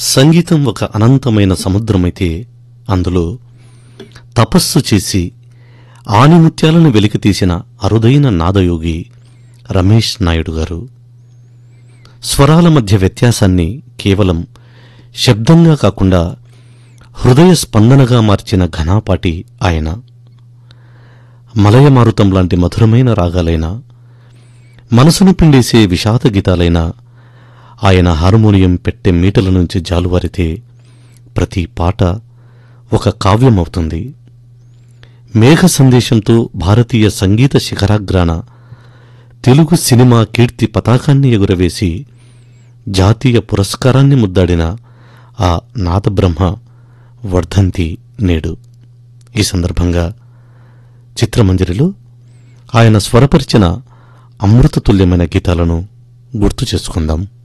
సంగీతం ఒక అనంతమైన సముద్రమైతే అందులో తపస్సు చేసి ఆణిముత్యాలను వెలికితీసిన అరుదైన నాదయోగి రమేష్ నాయుడు గారు స్వరాల మధ్య వ్యత్యాసాన్ని కేవలం శబ్దంగా కాకుండా హృదయ స్పందనగా మార్చిన ఘనాపాటి ఆయన మలయమారుతం లాంటి మధురమైన రాగాలైన మనసును పిండేసే విషాద గీతాలైన ఆయన హార్మోనియం పెట్టె మీటల నుంచి జాలువారితే ప్రతి పాట ఒక కావ్యమవుతుంది మేఘ సందేశంతో భారతీయ సంగీత శిఖరాగ్రాన తెలుగు సినిమా కీర్తి పతాకాన్ని ఎగురవేసి జాతీయ పురస్కారాన్ని ముద్దాడిన ఆ నాదబ్రహ్మ వర్ధంతి నేడు ఈ సందర్భంగా చిత్రమంజరిలో ఆయన స్వరపరిచిన అమృతతుల్యమైన గీతాలను గుర్తు చేసుకుందాం